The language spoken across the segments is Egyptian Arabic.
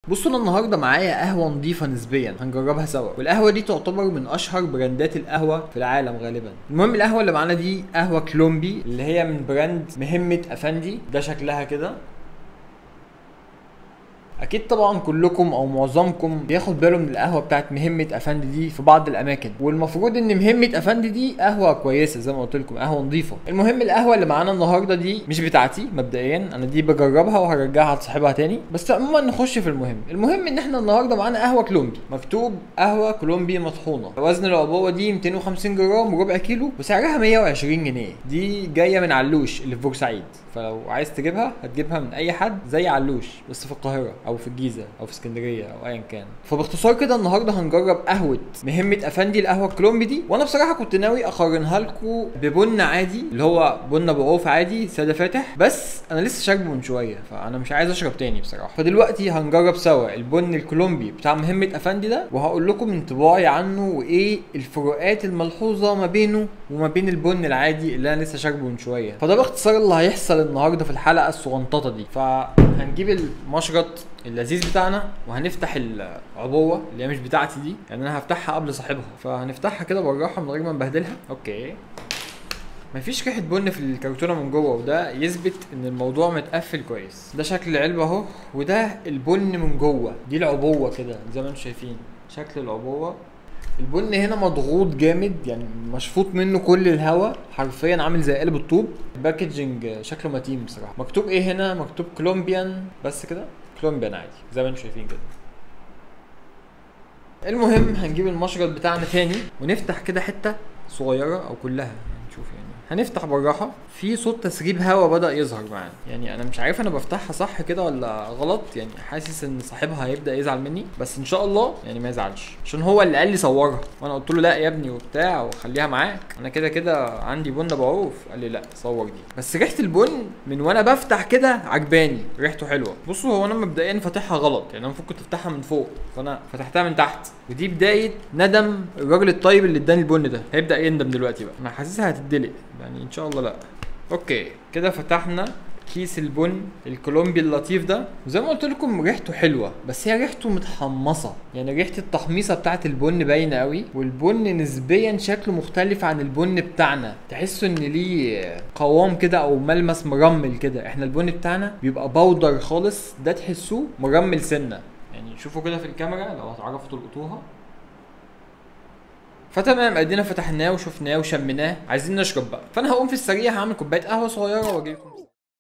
بصوا انا النهارده معايا قهوه نظيفه نسبيا هنجربها سوا والقهوه دي تعتبر من اشهر براندات القهوه في العالم غالبا المهم القهوه اللي معانا دي قهوه كولومبي اللي هي من براند مهمه افندي ده شكلها كده اكيد طبعا كلكم او معظمكم بياخد باله من القهوه بتاعت مهمه افندي دي في بعض الاماكن والمفروض ان مهمه افندي دي قهوه كويسه زي ما قلت لكم قهوه نظيفه المهم القهوه اللي معانا النهارده دي مش بتاعتي مبدئيا انا دي بجربها وهرجعها لصاحبها تاني بس عموما نخش في المهم المهم ان احنا النهارده معانا قهوه كولومبي مكتوب قهوه كولومبي مطحونه وزن العبوه دي 250 جرام ربع كيلو وسعرها 120 جنيه دي جايه من علوش اللي في بورسعيد فلو عايز تجيبها هتجيبها من اي حد زي علوش بس في القاهره او في الجيزه او في اسكندريه او ايا كان فباختصار كده النهارده هنجرب قهوه مهمه افندي القهوه الكولومبي دي وانا بصراحه كنت ناوي اقارنها لكم ببن عادي اللي هو بن ابو عوف عادي ساده فاتح بس انا لسه شاربه من شويه فانا مش عايز اشرب تاني بصراحه فدلوقتي هنجرب سوا البن الكولومبي بتاع مهمه افندي ده وهقول لكم انطباعي عنه وايه الفروقات الملحوظه ما بينه وما بين البن العادي اللي انا لسه شاربه من شويه فده باختصار اللي هيحصل النهارده في الحلقه الصغنططه دي فهنجيب المشرط اللذيذ بتاعنا وهنفتح العبوه اللي هي مش بتاعتي دي يعني انا هفتحها قبل صاحبها فهنفتحها كده بالراحه من غير ما نبهدلها اوكي مفيش ريحه بن في الكرتونه من جوه وده يثبت ان الموضوع متقفل كويس ده شكل العلبه اهو وده البن من جوه دي العبوه كده زي ما انتم شايفين شكل العبوه البن هنا مضغوط جامد يعني مشفوط منه كل الهواء حرفيا عامل زي قلب الطوب الباكجنج شكله متين بصراحه مكتوب ايه هنا مكتوب كولومبيان بس كده كولومبيان عادي زي ما انتم شايفين كده المهم هنجيب المشرط بتاعنا تاني ونفتح كده حته صغيره او كلها يعني نشوف يعني هنفتح بالراحه في صوت تسريب هوا بدا يظهر معانا يعني انا مش عارف انا بفتحها صح كده ولا غلط يعني حاسس ان صاحبها هيبدا يزعل مني بس ان شاء الله يعني ما يزعلش عشان هو اللي قال لي صورها وانا قلت له لا يا ابني وبتاع وخليها معاك انا كده كده عندي بن بعوف قال لي لا صور دي بس ريحه البن من وانا بفتح كده عجباني ريحته حلوه بصوا هو انا مبدئيا فاتحها غلط يعني انا المفروض كنت افتحها من فوق فانا فتحتها من تحت ودي بدايه ندم الراجل الطيب اللي اداني البن ده هيبدا يندم دلوقتي بقى انا حاسسها هتدلق يعني ان شاء الله لا اوكي كده فتحنا كيس البن الكولومبي اللطيف ده وزي ما قلت لكم ريحته حلوه بس هي ريحته متحمصه يعني ريحه التحميصه بتاعه البن باينه قوي والبن نسبيا شكله مختلف عن البن بتاعنا تحسوا ان ليه قوام كده او ملمس مرمل كده احنا البن بتاعنا بيبقى بودر خالص ده تحسوه مرمل سنه يعني شوفوا كده في الكاميرا لو هتعرفوا تلقطوها فتمام ادينا فتحناه وشفناه وشميناه عايزين نشرب بقى فانا هقوم في السريع هعمل كوبايه قهوه صغيره واجي لكم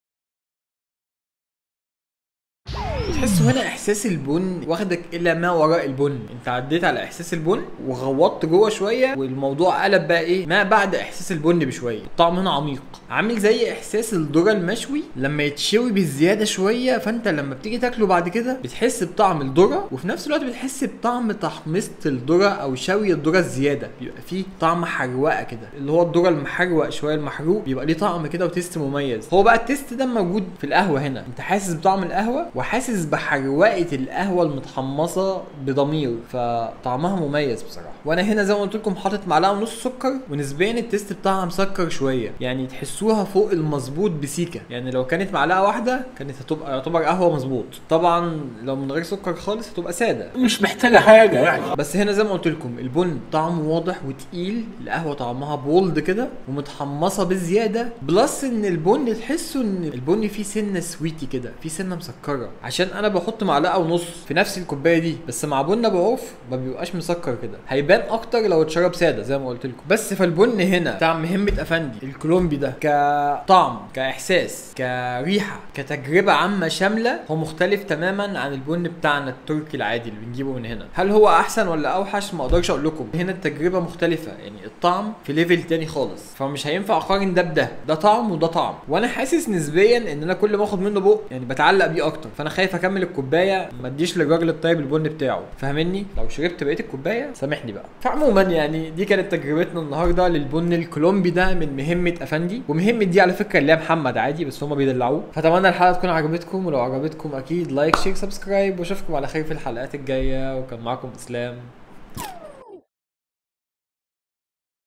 تحسوا هنا احساس البن واخدك الى ما وراء البن انت عديت على احساس البن وغوطت جوه شويه والموضوع قلب بقى ايه ما بعد احساس البن بشويه الطعم هنا عميق عامل زي احساس الذره المشوي لما يتشوي بالزياده شويه فانت لما بتيجي تاكله بعد كده بتحس بطعم الذره وفي نفس الوقت بتحس بطعم تحميصه الذره او شوي الذره الزياده بيبقى فيه طعم حروقه كده اللي هو الذره المحروق شويه المحروق بيبقى ليه طعم كده وتيست مميز هو بقى التيست ده موجود في القهوه هنا انت حاسس بطعم القهوه وحاسس بحروقه القهوه المتحمصه بضمير فطعمها مميز بصراحه وانا هنا زي ما قلت لكم حاطط معلقه ونص سكر ونسبيا التيست بتاعها مسكر شويه يعني تحسوها فوق المظبوط بسيكه يعني لو كانت معلقه واحده كانت هتبقى يعتبر قهوه مظبوط طبعا لو من غير سكر خالص هتبقى ساده مش محتاجة حاجة يعني بس هنا زي ما قلت لكم البن طعمه واضح وتقيل القهوه طعمها بولد كده ومتحمصه بزياده بلس ان البن تحسوا ان البن فيه سنه سويتي كده فيه سنه مسكره عشان انا بحط معلقه ونص في نفس الكوبايه دي بس مع بن ابو عوف ما بيبقاش مسكر كده هيبان اكتر لو اتشرب ساده زي ما قلت لكم بس فالبن هنا بتاع مهمه افندي الكولومبي ده كطعم كاحساس كريحه كتجربه عامه شامله هو مختلف تماما عن البن بتاعنا التركي العادي اللي بنجيبه من هنا هل هو احسن ولا اوحش ما اقدرش اقول لكم هنا التجربه مختلفه يعني الطعم في ليفل تاني خالص فمش هينفع اقارن ده بده ده طعم وده طعم وانا حاسس نسبيا ان انا كل ما اخد منه بق يعني بتعلق بيه اكتر فانا خايف اكمل الكوبايه ما اديش للراجل الطيب البن بتاعه فاهمني لو شربت بقيه الكوبايه سامحني بقى فعموما يعني دي كانت تجربتنا النهارده للبن الكولومبي ده من مهمه افندي ومهمه دي على فكره اللي هي محمد عادي بس هما بيدلعوه فاتمنى الحلقه تكون عجبتكم ولو عجبتكم اكيد لايك شير سبسكرايب واشوفكم على خير في الحلقات الجايه وكان معاكم اسلام